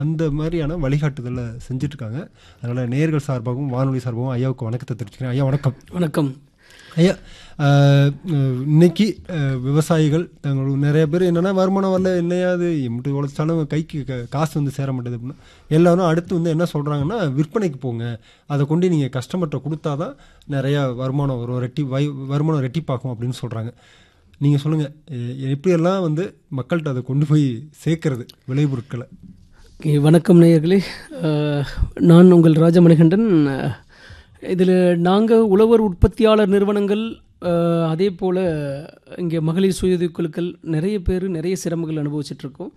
அந்த மாதிரியான வழிகாட்டுதலை செஞ்சுட்ருக்காங்க அதனால் நேர்கள் சார்பாகவும் வானொலி சார்பாகவும் ஐயாவுக்கு வணக்கத்தை தெரிவிச்சுக்கிறேன் ஐயா வணக்கம் வணக்கம் ஐயா ஆஹ், இன்னைக்கு ஆஹ், விவசாயிகள் தங்களுக்கு நிறைய பேர் என்னன்னா வருமானம் வரல என்னையாது எம்பிட்டு உழைச்சாலும் கைக்கு க- காசு வந்து சேர மாட்டேது அப்படின்னா எல்லாரும் அடுத்து வந்து என்ன சொல்கிறாங்கன்னா விற்பனைக்கு போங்க அதை கொண்டு நீங்கள் கஸ்டமர்கிட்ட கொடுத்தா தான் நிறையா வருமானம் வரும் ரெட்டி வை வருமானம் ரெட்டிப்பாகும் அப்படின்னு சொல்கிறாங்க நீங்கள் சொல்லுங்கள் எப்படியெல்லாம் வந்து மக்கள்கிட்ட அதை கொண்டு போய் சேர்க்கறது விளைபொருட்களை ஓகே, வணக்கம் நேயர்களே அஹ், நான் உங்கள் ராஜமணிகண்டன் இதில் நாங்கள் உழவர் உற்பத்தியாளர் நிறுவனங்கள் அஹ், அதே போல் இங்கே மகளிர் சுயஉதவிக் குழுக்கள் நிறைய பேர் நிறைய சிரமங்கள் அனுபவிச்சிட்ருக்கோம்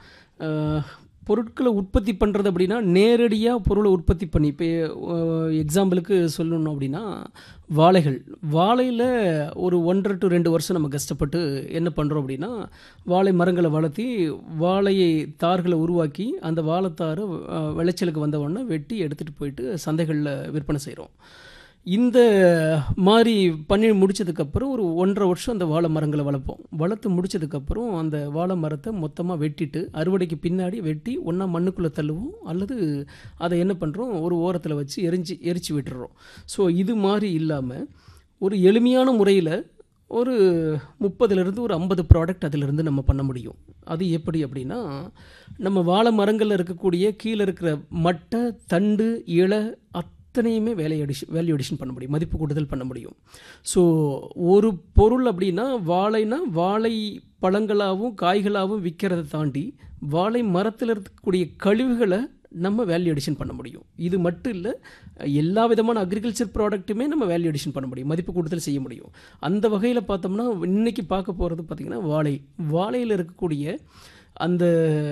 பொருட்களை உற்பத்தி பண்ணுறது அப்படின்னா நேரடியாக பொருளை உற்பத்தி பண்ணி இப்போ எக்ஸாம்பிளுக்கு சொல்லணும் அப்படின்னா வாழைகள் வாழையில் ஒரு ஒன்றரை டு ரெண்டு வருஷம் நம்ம கஷ்டப்பட்டு என்ன பண்ணுறோம் அப்படின்னா வாழை மரங்களை வளர்த்தி வாழையை தார்களை உருவாக்கி அந்த வாழைத்தாரை அஹ், விளைச்சலுக்கு வந்த உடனே வெட்டி எடுத்துகிட்டு போயிட்டு சந்தைகளில் விற்பனை செய்கிறோம் இந்த மாதிரி பண்ணி முடிச்சதுக்கப்புறம் ஒரு ஒன்றரை வருஷம் அந்த வாழை மரங்களை வளர்ப்போம் வளர்த்து முடிச்சதுக்கப்புறம் அந்த வாழை மரத்தை மொத்தமாக வெட்டிட்டு அறுவடைக்கு பின்னாடி வெட்டி ஒன்றா மண்ணுக்குள்ளே தள்ளுவோம் அல்லது அதை என்ன பண்ணுறோம் ஒரு ஓரத்தில் வச்சு எரிஞ்சு எரிச்சு விட்டுறோம் ஸோ இது மாதிரி இல்லாமல் ஒரு எளிமையான முறையில் ஒரு முப்பதுலேருந்து ஒரு ஐம்பது ப்ராடக்ட் அதிலிருந்து நம்ம பண்ண முடியும் அது எப்படி அப்படின்னா நம்ம வாழை மரங்களில் இருக்கக்கூடிய கீழே இருக்கிற மட்டை தண்டு இலை அத்தனையுமே வேலை அடிஷன் வேல்யூ அடிஷன் பண்ண முடியும் மதிப்பு கூட்டுதல் பண்ண முடியும் ஸோ ஒரு பொருள் அப்படின்னா வாழைனா வாழை பழங்களாகவும் காய்களாகவும் விற்கிறத தாண்டி வாழை மரத்தில் இருக்கக்கூடிய கழிவுகளை நம்ம வேல்யூ அடிஷன் பண்ண முடியும் இது மட்டும் இல்லை எல்லா விதமான அக்ரிகல்ச்சர் ப்ராடக்ட்டுமே நம்ம வேல்யூ அடிஷன் பண்ண முடியும் மதிப்பு கூட்டுதல் செய்ய முடியும் அந்த வகையில் பார்த்தோம்னா இன்னைக்கு பார்க்க போகிறது பார்த்திங்கன்னா வாழை வாழையில் இருக்கக்கூடிய அந்த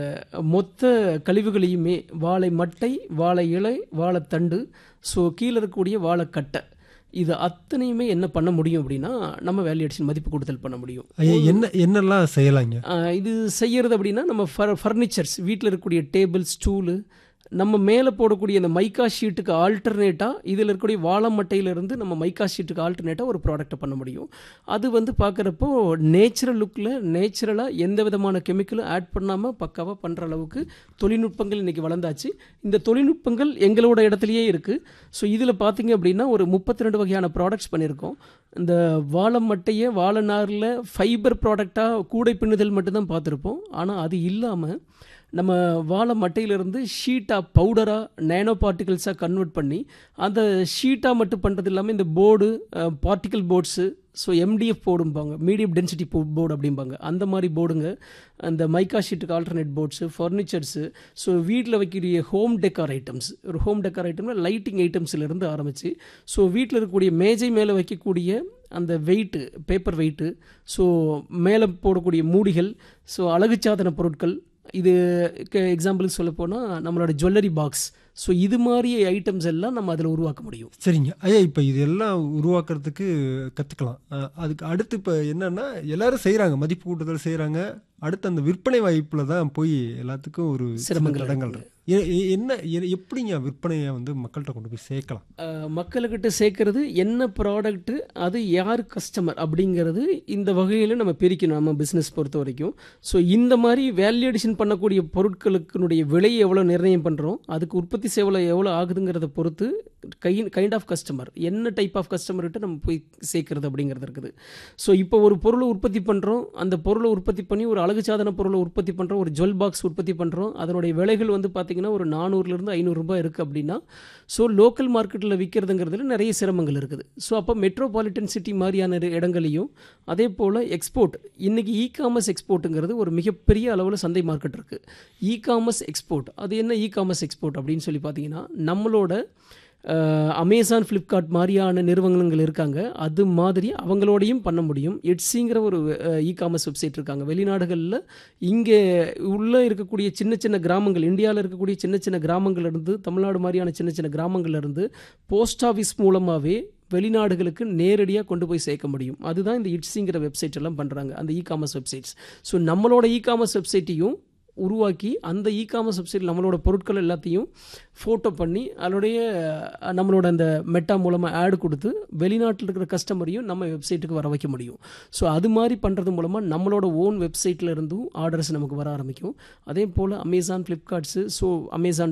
மொத்த கழிவுகளையுமே வாழை மட்டை வாழை இலை வாழைத்தண்டு ஸோ கீழே இருக்கக்கூடிய வாழைக்கட்டை இது அத்தனையுமே என்ன பண்ண முடியும் அப்படின்னா நம்ம வேல்யூ அடிஷன் மதிப்பு கூடுதல் பண்ண முடியும் ஐயா என்ன என்னெல்லாம் செய்யலாங்க ஆஹ் இது செய்யறது அப்படின்னா நம்ம ஃபர் ஃபர்னிச்சர்ஸ் வீட்டில் இருக்கக்கூடிய டேபிள் ஸ்டூலு நம்ம மேலே போடக்கூடிய அந்த மைக்கா ஷீட்டுக்கு ஆல்டர்னேட்டாக இதில் இருக்கக்கூடிய வாழை மட்டையிலிருந்து நம்ம மைக்கா ஷீட்டுக்கு ஆல்டர்னேட்டாக ஒரு ப்ராடக்ட்டை பண்ண முடியும் அது வந்து பார்க்குறப்போ நேச்சுரல் லுக்கில் நேச்சுரலாக எந்த விதமான கெமிக்கலும் ஆட் பண்ணாமல் பக்காவாக பண்ணுற அளவுக்கு தொழில்நுட்பங்கள் இன்றைக்கி வளர்ந்தாச்சு இந்த தொழில்நுட்பங்கள் எங்களோட இடத்துலையே இருக்குது ஸோ இதில் பார்த்தீங்க அப்படின்னா ஒரு முப்பத்தி ரெண்டு வகையான ப்ராடக்ட்ஸ் பண்ணியிருக்கோம் இந்த வாழை மட்டையை வாழை நாரில் ஃபைபர் ப்ராடக்டாக கூடை பின்னுதல் மட்டும்தான் பார்த்துருப்போம் ஆனால் அது இல்லாமல் நம்ம வாழை மட்டையிலிருந்து ஷீட்டாக பவுடராக நேனோ பார்ட்டிகல்ஸாக கன்வெர்ட் பண்ணி அந்த ஷீட்டாக மட்டும் பண்ணுறது இல்லாமல் இந்த board particle boards so MDF போர்டும்பாங்க மீடியம் டென்சிட்டி போர்டு அப்படிம்பாங்க அந்த மாதிரி போர்டுங்க அந்த மைக்கா ஷீட்டுக்கு ஆல்டர்னேட் போர்ட்ஸு ஃபர்னிச்சர்ஸு ஸோ வீட்டில் வைக்கக்கூடிய ஹோம் டெக்கார் ஐட்டம்ஸ் ஒரு ஹோம் டெக்கார் ஐட்டம்னா லைட்டிங் ஐட்டம்ஸ்லேருந்து ஆரம்பித்து ஸோ வீட்டில் இருக்கக்கூடிய மேஜை மேலே வைக்கக்கூடிய அந்த வெயிட்டு பேப்பர் வெயிட்டு ஸோ மேலே போடக்கூடிய மூடிகள் ஸோ அழகு சாதன பொருட்கள் இது எக்ஸாம்பிளுக்கு சொல்ல போனால் நம்மளோட ஜுவல்லரி பாக்ஸ் ஸோ இது மாதிரி ஐட்டம்ஸ் எல்லாம் நம்ம அதில் உருவாக்க முடியும் சரிங்க ஐயா இப்போ இதெல்லாம் உருவாக்குறதுக்கு கற்றுக்கலாம் அதுக்கு அடுத்து இப்போ என்னன்னா எல்லாரும் செய்கிறாங்க மதிப்பு கூட்டுதல் செய்கிறாங்க அடுத்து அந்த விற்பனை வாய்ப்பில் தான் போய் எல்லாத்துக்கும் ஒரு சிரமங்கள் சிரமங்கள் தடங்கள் இருக்கு. எ- எ- என்ன எ- எப்படிங்க விற்பனையை வந்து மக்கள்கிட்ட கொண்டு போய் சேர்க்கலாம் அஹ், மக்களுக்கிட்ட சேர்க்கறது என்ன ப்ராடக்ட்டு அது யார் கஸ்டமர் அப்படிங்கிறது இந்த வகையில் நம்ம பிரிக்கணும் நம்ம பிஸ்னஸ் பொறுத்த வரைக்கும் ஸோ இந்த மாதிரி வேல்யூ அடிஷன் பண்ணக்கூடிய பொருட்களுக்குனுடைய விலையை எவ்வளோ நிர்ணயம் பண்ணுறோம் அதுக்கு உற்பத்தி சேவலை எவ்வளோ ஆகுதுங்கிறத பொறுத்து கை கைண்ட் ஆஃப் கஸ்டமர் என்ன டைப் ஆஃப் கஸ்டமர்கிட்ட நம்ம போய் சேர்க்கறது அப்படிங்கிறது இருக்குது ஸோ இப்போ ஒரு பொருளை உற்பத்தி பண்ணுறோம் அந்த பொருளை உற்பத்தி பண்ணி ஒரு அழகு சாதன பொருளை உற்பத்தி பண்ணுறோம் ஒரு ஜுவல் பாக்ஸ் உற்பத்தி பண்ணுறோம் அதனுடைய விலைகள் வந்து பார்த்திங்கன்னா ஒரு நானூறுலேருந்து ஐநூறுரூபா இருக்குது அப்படின்னா ஸோ லோக்கல் மார்க்கெட்டில் விற்கிறதுங்கிறதுல நிறைய சிரமங்கள் இருக்குது ஸோ அப்போ மெட்ரோபாலிட்டன் சிட்டி மாதிரியான இரு- இடங்களையும் அதே போல் எக்ஸ்போர்ட் இன்றைக்கி இ காமர்ஸ் எக்ஸ்போர்ட்டுங்கிறது ஒரு மிகப்பெரிய அளவில் சந்தை மார்க்கெட் இருக்குது இ காமர்ஸ் எக்ஸ்போர்ட் அது என்ன இ காமர்ஸ் எக்ஸ்போர்ட் அப்படின்னு சொல்லி பார்த்தீங்கன்னா நம்மளோட அஹ், அமேசான் ஃப்ளிப்கார்ட் மாதிரியான நிறுவனங்கள் இருக்காங்க அது மாதிரி அவங்களோடையும் பண்ண முடியும் எட்ஸிங்கிற ஒரு இ காமர்ஸ் வெப்சைட் இருக்காங்க வெளிநாடுகளில் இங்கே உள்ளே இருக்கக்கூடிய சின்ன சின்ன கிராமங்கள் இந்தியாவில் இருக்கக்கூடிய சின்ன சின்ன கிராமங்கள்ல இருந்து தமிழ்நாடு மாதிரியான சின்ன சின்ன கிராமங்கள்ல இருந்து போஸ்ட் ஆஃபீஸ் மூலமாகவே வெளிநாடுகளுக்கு நேரடியாக கொண்டு போய் சேர்க்க முடியும் அதுதான் இந்த இட்ஸிங்கிற வெப்சைட் எல்லாம் பண்ணுறாங்க அந்த இ காமர்ஸ் வெப்சைட்ஸ் ஸோ நம்மளோட இ காமர்ஸ் வெப்சைட்டையும் உருவாக்கி அந்த இ காமர்ஸ் வெப்சைட் நம்மளோட பொருட்கள் எல்லாத்தையும் ஃபோட்டோ பண்ணி அதனுடைய அஹ், நம்மளோட அந்த மெட்டா மூலமாக ஆட் கொடுத்து வெளிநாட்டில் இருக்கிற கஸ்டமரையும் நம்ம வெப்சைட்டுக்கு வர வைக்க முடியும் ஸோ அது மாதிரி பண்ணுறது மூலமாக நம்மளோட ஓன் வெப்சைட்டில் இருந்தும் ஆர்டர்ஸ் நமக்கு வர ஆரம்பிக்கும் அதே போல் அமேசான் ஃப்ளிப்கார்ட்ஸு ஸோ அமேசான்